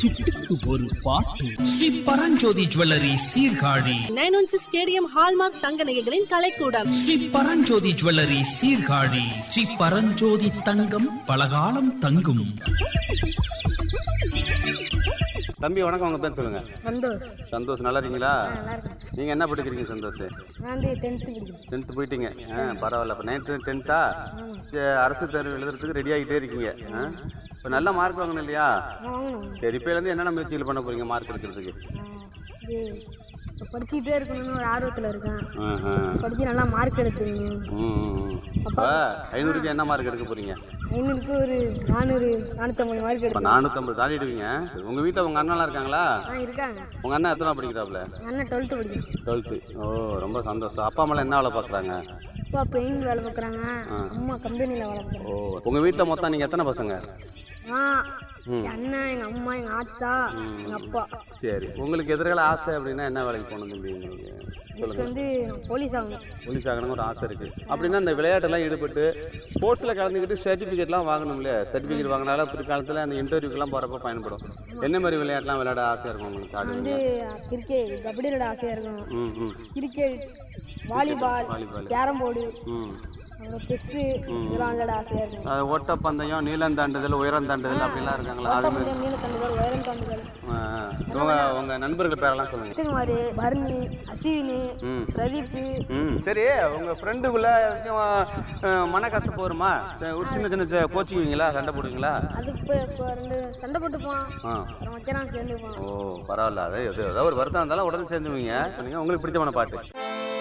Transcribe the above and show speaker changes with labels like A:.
A: சிட்டுக்கு ஒரு பாட்டு Sri Paranjothi jewellery Sirkazhi
B: nine one six KDM hallmark தங்க நகைகளின் கலைக்கூடம்
A: ஸ்ரீ பரஞ்சோதி ஜுவல்லரி சீர்காழி ஸ்ரீ பரஞ்சோதி தங்கம் பலகாலம் தங்கும்
C: தம்பி வணக்கம் உங்க பேர் சொல்லுங்க
D: சந்தோஷ்
C: சந்தோஷ் நல்லா இருக்கீங்களா
D: நல்லா இருக்கேன்
C: நீங்க என்ன படிக்கிறீங்க சந்தோஷ்
D: நான் வந்து டென்த்து படிக்கிறேன்
C: டென்த் போயிட்டீங்க ஆ பரவாயில்ல இப்போ நைன்த்து டென்த்தா அரசு தேர்வு எழுதுறதுக்கு ரெடி ஆகிட்டே இருக்கீங்க ஆ இப்போ நல்ல மார்க் வாங்கணும் இல்லையா
D: நான் வாங்கணும்
C: சரி இப்போலேருந்து என்னென்ன முயற்சிகள் பண்ண போறீங்க மார்க் எடுக்கிறதுக்கு
D: நான் இது இப்போ படிச்சுக்கிட்டே இருக்கணும்னு ஒரு ஆர்வத்தில் இருக்கேன்
C: ஆஹா.
D: படித்து நல்லா மார்க் எடுத்துக்கணும்
C: ம், ம், ம். அப்போ ஐநூறுக்கு என்ன மார்க் எடுக்க போறீங்க
D: ஐநூறுக்கு ஒரு நானூறு நானூற்றம்பது மார்க்
C: இப்போ
D: எடுக்கணும்
C: நானூற்றம்பது தாண்டிடுவீங்க உங்க வீட்டில் உங்க அண்ணன்லாம் இருக்காங்களா
D: ஆ இருக்காங்க
C: உங்க அண்ணன் எத்தனை படிக்கிறாப்புல
D: எங்கள் அண்ணன் டுவெல்த்து படிக்கிறேன்
C: டுவெல்த்து ஓ ரொம்ப சந்தோஷம் அப்பா அம்மாலாம் என்ன வேலை பார்க்குறாங்க
D: அப்பா பெயிண்ட் வேலை பார்க்குறாங்க அம்மா கம்பெனியில் வேலை பார்க்குறாங்க
C: ஓ உங்க வீட்டில் மொத்தம் நீங்கள் எத்தனை பசங்க
D: நான் என் அண்ணன் எங்கள் அம்மா எங்கள் ஆத்தா எங்கள் அப்பா
C: சரி உங்களுக்கு எதிர்கால ஆசை அப்படின்னா என்ன வேலைக்கு போகணும் தம்பி உங்களுக்கு
D: எனக்கு
C: சொல்லுங்க
D: வந்து நான் போலீஸ் ஆகணும்
C: போலீஸ் ஆகணும்னு ஒரு ஆசை இருக்கு அப்படின்னா இந்த விளையாட்டெல்லாம் ஈடுபட்டு ஸ்போர்ட்ஸில் கலந்துக்கிட்டு சர்டிஃபிகேட்லாம் வாங்கணும் இல்லையா சர்டிஃபிகேட் வாங்கினாலும் பிற்காலத்தில் அந்த இன்டர்வியூக்கெல்லாம் போகிறப்ப பயன்படும் என்ன மாதிரி விளையாட்டுலாம் விளையாட ஆசையாக இருக்கும் உங்களுக்கு ஆடு
D: வந்து கிரிக்கெட் கபடி விளையாட ஆசையாக இருக்கும்
C: ம் ம்
D: cricket volleyball
C: volleyball
D: carrom board
C: ம்
D: அப்புறம் செஸ்ஸு இதெல்லாம் விளையாட ஆசையாக இருக்கும்
C: அது ஓட்டப்பந்தயம் நீளம் தாண்டுதல் உயரம் தாண்டுதல் அப்படிலாம் இருக்காங்களா அது மாதிரி
D: ஓட்டப்பந்தயம் நீல தண்டுகள் உயரம் தண்டுகள்
C: ஆ, உங்க உங்க நண்பர்கள் பேரெல்லாம் சொல்லுங்க
D: முத்துக்குமார் பர்னி அஸ்வினி
C: ம்
D: பிரதீப்
C: ம் சரி உங்க ஃப்ரெண்டுக்குள்ள மனக்கசப்பு வருமா சரி, ஒரு சின்ன சின்ன ச- கோச்சிக்குவீங்களா சண்டை போடுவீங்களா
D: அது இப்போ இப்போ ரெண்டு சண்டை போட்டுப்பான்
C: ஆ
D: அப்புறம் வைக்கிறான் சேர்ந்துப்பான்
C: ஓ பரவாயில்ல அது ஏதோ ஏதோ ஒரு வருத்தம் இருந்தாலும் உடனே சேர்ந்துருவீங்க சொன்னீங்க உங்களுக்கு பிடிச்சமான பாட்டு